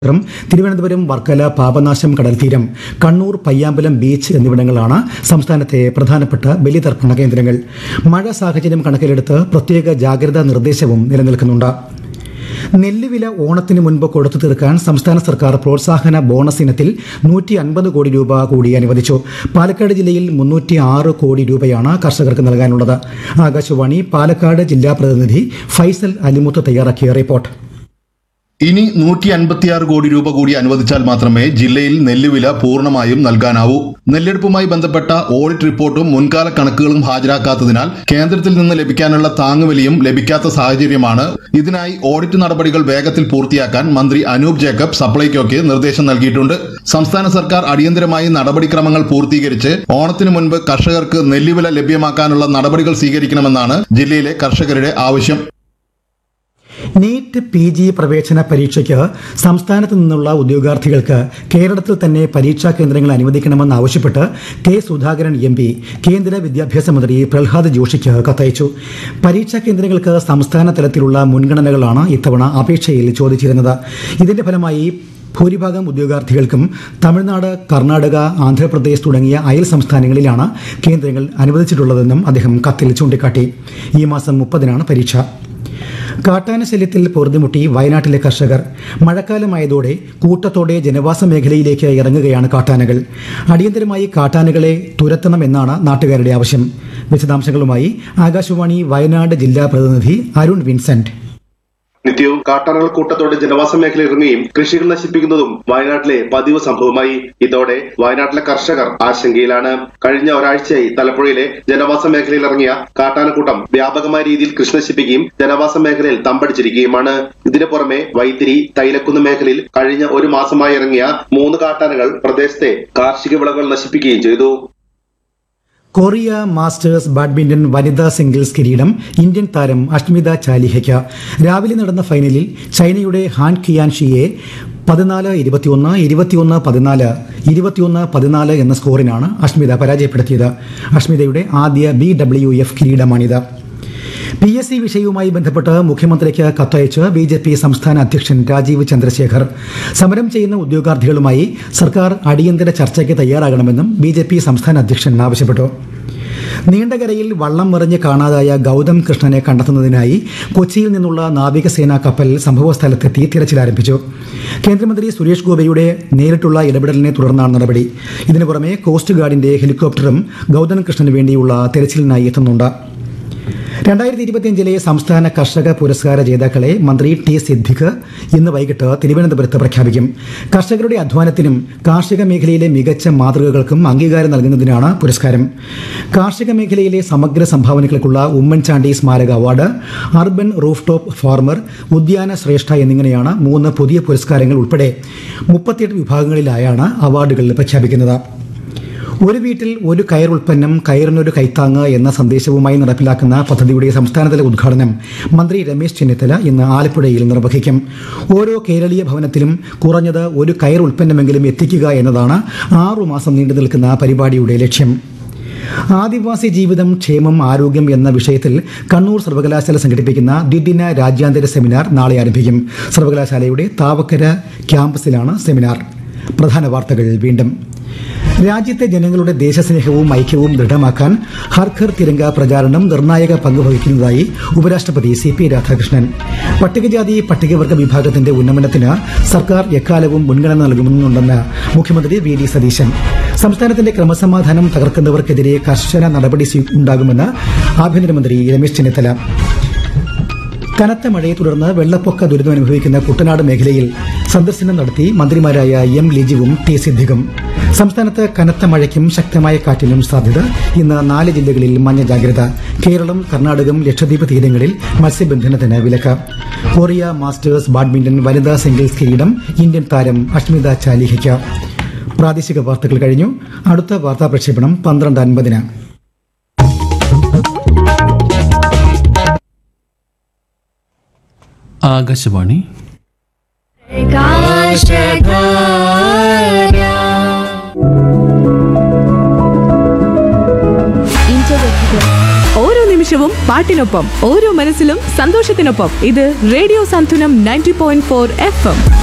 ും തിരുവനന്തപുരം വർക്കല പാപനാശം കടൽത്തീരം കണ്ണൂർ പയ്യാമ്പലം ബീച്ച് എന്നിവിടങ്ങളാണ് സംസ്ഥാനത്തെ പ്രധാനപ്പെട്ട ബലിതർപ്പണ കേന്ദ്രങ്ങൾ മഴ സാഹചര്യം കണക്കിലെടുത്ത് പ്രത്യേക ജാഗ്രതാ നിർദ്ദേശവും നിലനിൽക്കുന്നുണ്ട് നെല്ലുവില ഓണത്തിന് മുൻപ് കൊടുത്തു തീർക്കാൻ സംസ്ഥാന സർക്കാർ പ്രോത്സാഹന ബോണസ് ഇനത്തിൽ നൂറ്റി അൻപത് കോടി രൂപ കൂടി അനുവദിച്ചു പാലക്കാട് ജില്ലയിൽ മുന്നൂറ്റി ആറ് കോടി രൂപയാണ് കർഷകർക്ക് നൽകാനുള്ളത് ആകാശവാണി പാലക്കാട് ജില്ലാ പ്രതിനിധി ഫൈസൽ അലിമുത്ത് തയ്യാറാക്കിയ റിപ്പോർട്ട് ഇനി നൂറ്റി അൻപത്തിയാറ് കോടി രൂപ കൂടി അനുവദിച്ചാൽ മാത്രമേ ജില്ലയിൽ നെല്ലുവില പൂർണ്ണമായും നൽകാനാവൂ നെല്ലെടുപ്പുമായി ബന്ധപ്പെട്ട ഓഡിറ്റ് റിപ്പോർട്ടും മുൻകാല കണക്കുകളും ഹാജരാക്കാത്തതിനാൽ കേന്ദ്രത്തിൽ നിന്ന് ലഭിക്കാനുള്ള താങ്ങുവിലയും ലഭിക്കാത്ത സാഹചര്യമാണ് ഇതിനായി ഓഡിറ്റ് നടപടികൾ വേഗത്തിൽ പൂർത്തിയാക്കാൻ മന്ത്രി അനൂപ് ജേക്കബ് സപ്ലൈകോയ്ക്ക് നിർദ്ദേശം നൽകിയിട്ടുണ്ട് സംസ്ഥാന സർക്കാർ അടിയന്തരമായി നടപടിക്രമങ്ങൾ പൂർത്തീകരിച്ച് ഓണത്തിന് മുൻപ് കർഷകർക്ക് നെല്ലുവില ലഭ്യമാക്കാനുള്ള നടപടികൾ സ്വീകരിക്കണമെന്നാണ് ജില്ലയിലെ കർഷകരുടെ ആവശ്യം നീറ്റ് പി ജി പ്രവേശന പരീക്ഷയ്ക്ക് സംസ്ഥാനത്ത് നിന്നുള്ള ഉദ്യോഗാർത്ഥികൾക്ക് കേരളത്തിൽ തന്നെ പരീക്ഷാ കേന്ദ്രങ്ങൾ അനുവദിക്കണമെന്ന് ആവശ്യപ്പെട്ട് കെ സുധാകരൻ എം പി കേന്ദ്ര വിദ്യാഭ്യാസ മന്ത്രി പ്രഹ്ലാദ് ജോഷിക്ക് കത്തയച്ചു പരീക്ഷാ കേന്ദ്രങ്ങൾക്ക് സംസ്ഥാന തലത്തിലുള്ള മുൻഗണനകളാണ് ഇത്തവണ അപേക്ഷയിൽ ചോദിച്ചിരുന്നത് ഇതിന്റെ ഫലമായി ഭൂരിഭാഗം ഉദ്യോഗാർത്ഥികൾക്കും തമിഴ്നാട് കർണാടക ആന്ധ്രാപ്രദേശ് തുടങ്ങിയ അയൽ സംസ്ഥാനങ്ങളിലാണ് കേന്ദ്രങ്ങൾ അനുവദിച്ചിട്ടുള്ളതെന്നും അദ്ദേഹം കത്തിൽ ചൂണ്ടിക്കാട്ടി ഈ മാസം മുപ്പതിനാണ് പരീക്ഷ കാട്ടാന ശല്യത്തിൽ പൊറുതിമുട്ടി വയനാട്ടിലെ കർഷകർ മഴക്കാലമായതോടെ കൂട്ടത്തോടെ ജനവാസ മേഖലയിലേക്ക് ഇറങ്ങുകയാണ് കാട്ടാനകൾ അടിയന്തരമായി കാട്ടാനകളെ തുരത്തണമെന്നാണ് നാട്ടുകാരുടെ ആവശ്യം വിശദാംശങ്ങളുമായി ആകാശവാണി വയനാട് ജില്ലാ പ്രതിനിധി അരുൺ വിൻസെന്റ് നിത്യവും കാട്ടാനകൾ കൂട്ടത്തോടെ ജനവാസ മേഖല ഇറങ്ങുകയും കൃഷികൾ നശിപ്പിക്കുന്നതും വയനാട്ടിലെ പതിവ് സംഭവമായി ഇതോടെ വയനാട്ടിലെ കർഷകർ ആശങ്കയിലാണ് കഴിഞ്ഞ ഒരാഴ്ചയായി തലപ്പുഴയിലെ ജനവാസ മേഖലയിൽ ഇറങ്ങിയ കാട്ടാനക്കൂട്ടം വ്യാപകമായ രീതിയിൽ കൃഷി നശിപ്പിക്കുകയും ജനവാസ മേഖലയിൽ തമ്പടിച്ചിരിക്കുകയുമാണ് ഇതിനു പുറമെ വൈത്തിരി തൈലക്കുന്ന് മേഖലയിൽ കഴിഞ്ഞ ഒരു മാസമായി ഇറങ്ങിയ മൂന്ന് കാട്ടാനകൾ പ്രദേശത്തെ കാർഷിക വിളകൾ നശിപ്പിക്കുകയും ചെയ്തു കൊറിയ മാസ്റ്റേഴ്സ് ബാഡ്മിന്റൺ വനിതാ സിംഗിൾസ് കിരീടം ഇന്ത്യൻ താരം അഷ്മിത ചാലിഹയ്ക്ക് രാവിലെ നടന്ന ഫൈനലിൽ ചൈനയുടെ ഹാൻ കിയാൻഷിയെ പതിനാല് ഇരുപത്തിയൊന്ന് ഇരുപത്തിയൊന്ന് പതിനാല് ഇരുപത്തിയൊന്ന് പതിനാല് എന്ന സ്കോറിനാണ് അഷ്മിത പരാജയപ്പെടുത്തിയത് അഷ്മിതയുടെ ആദ്യ ബി ഡബ്ല്യു എഫ് കിരീടമാണിത് പി എസ് സി വിഷയവുമായി ബന്ധപ്പെട്ട് മുഖ്യമന്ത്രിക്ക് കത്തയച്ച് ബി ജെ പി സംസ്ഥാന അധ്യക്ഷൻ രാജീവ് ചന്ദ്രശേഖർ സമരം ചെയ്യുന്ന ഉദ്യോഗാർത്ഥികളുമായി സർക്കാർ അടിയന്തര ചർച്ചയ്ക്ക് തയ്യാറാകണമെന്നും ബി ജെ പി സംസ്ഥാന അധ്യക്ഷൻ ആവശ്യപ്പെട്ടു നീണ്ടകരയിൽ വള്ളം മറിഞ്ഞ് കാണാതായ ഗൗതം കൃഷ്ണനെ കണ്ടെത്തുന്നതിനായി കൊച്ചിയിൽ നിന്നുള്ള നാവികസേനാ കപ്പൽ സംഭവസ്ഥലത്തെത്തി തിരച്ചിൽ ആരംഭിച്ചു കേന്ദ്രമന്ത്രി സുരേഷ് ഗോപിയുടെ നേരിട്ടുള്ള ഇടപെടലിനെ തുടർന്നാണ് നടപടി ഇതിനു പുറമെ കോസ്റ്റ് ഗാർഡിന്റെ ഹെലികോപ്റ്ററും ഗൗതം കൃഷ്ണന് വേണ്ടിയുള്ള തെരച്ചിലിനായി എത്തുന്നുണ്ട് രണ്ടായിരത്തി ഇരുപത്തിയഞ്ചിലെ സംസ്ഥാന കർഷക പുരസ്കാര ജേതാക്കളെ മന്ത്രി ടി സിദ്ദിഖ് ഇന്ന് വൈകിട്ട് തിരുവനന്തപുരത്ത് പ്രഖ്യാപിക്കും കർഷകരുടെ അധ്വാനത്തിനും കാർഷിക മേഖലയിലെ മികച്ച മാതൃകകൾക്കും അംഗീകാരം നൽകുന്നതിനാണ് പുരസ്കാരം കാർഷിക മേഖലയിലെ സമഗ്ര സംഭാവനകൾക്കുള്ള ഉമ്മൻചാണ്ടി സ്മാരക award urban roof top farmer ഉദ്യാന ശ്രേഷ്ഠ എന്നിങ്ങനെയാണ് മൂന്ന് പുതിയ പുരസ്കാരങ്ങൾ ഉൾപ്പെടെ മുപ്പത്തിയെട്ട് വിഭാഗങ്ങളിലായാണ് അവാർഡുകൾ പ്രഖ്യാപിക്കുന്നത് ഒരു വീട്ടിൽ ഒരു കയർ ഉൽപ്പന്നം കയറിനൊരു കൈത്താങ്ങ് എന്ന സന്ദേശവുമായി നടപ്പിലാക്കുന്ന പദ്ധതിയുടെ സംസ്ഥാനതല ഉദ്ഘാടനം മന്ത്രി രമേശ് ചെന്നിത്തല ഇന്ന് ആലപ്പുഴയിൽ നിർവഹിക്കും ഓരോ കേരളീയ ഭവനത്തിലും കുറഞ്ഞത് ഒരു കയർ ഉൽപ്പന്നമെങ്കിലും എത്തിക്കുക എന്നതാണ് ആറു മാസം നീണ്ടു നിൽക്കുന്ന പരിപാടിയുടെ ലക്ഷ്യം ആദിവാസി ജീവിതം ക്ഷേമം ആരോഗ്യം എന്ന വിഷയത്തിൽ കണ്ണൂർ സർവകലാശാല സംഘടിപ്പിക്കുന്ന ദ്വിദിന രാജ്യാന്തര സെമിനാർ നാളെ ആരംഭിക്കും സർവകലാശാലയുടെ താവക്കര ക്യാമ്പസിലാണ് സെമിനാർ പ്രധാന വാർത്തകൾ വീണ്ടും രാജ്യത്തെ ജനങ്ങളുടെ ദേശസ്നേഹവും ഐക്യവും ദൃഢമാക്കാൻ ഹർ ഘർ തിരങ്ക പ്രചാരണം നിർണായക പങ്കുവഹിക്കുന്നതായി ഉപരാഷ്ട്രപതി സി പി രാധാകൃഷ്ണൻ പട്ടികജാതി പട്ടികവർഗ വിഭാഗത്തിന്റെ ഉന്നമനത്തിന് സർക്കാർ എക്കാലവും മുൻഗണന നൽകുന്നുണ്ടെന്ന് മുഖ്യമന്ത്രി വി ഡി സതീശൻ സംസ്ഥാനത്തിന്റെ ക്രമസമാധാനം തകർക്കുന്നവർക്കെതിരെ കർശന നടപടി സ്വീ- ഉണ്ടാകുമെന്ന് ആഭ്യന്തരമന്ത്രി രമേശ് ചെന്നിത്തല കനത്ത മഴയെ തുടർന്ന് വെള്ളപ്പൊക്ക ദുരിതം അനുഭവിക്കുന്ന കുട്ടനാട് മേഖലയിൽ സന്ദർശനം നടത്തി മന്ത്രിമാരായ എം ലിജുവും ടി സിദ്ദിഖും സംസ്ഥാനത്ത് കനത്ത മഴയ്ക്കും ശക്തമായ കാറ്റിനും സാധ്യത ഇന്ന് നാല് ജില്ലകളിൽ മഞ്ഞ ജാഗ്രത കേരളം കർണാടകം ലക്ഷദ്വീപ് തീരങ്ങളിൽ മത്സ്യബന്ധനത്തിന് വിലക്ക് കൊറിയ മാസ്റ്റേഴ്സ് ബാഡ്മിന്റൺ വനിതാ സിംഗിൾസ് കിരീടം ഇന്ത്യൻ താരം അഷ്മിത ചാലിഹയ്ക്ക് പ്രാദേശിക വാർത്തകൾ കഴിഞ്ഞു അടുത്ത വാർത്താ പ്രക്ഷേപണം പന്ത്രണ്ട് അൻപതിന് ആകാശവാണി ഓരോ നിമിഷവും പാട്ടിനൊപ്പം ഓരോ മനസ്സിലും സന്തോഷത്തിനൊപ്പം ഇത് radio Santhwanam ninety point four F M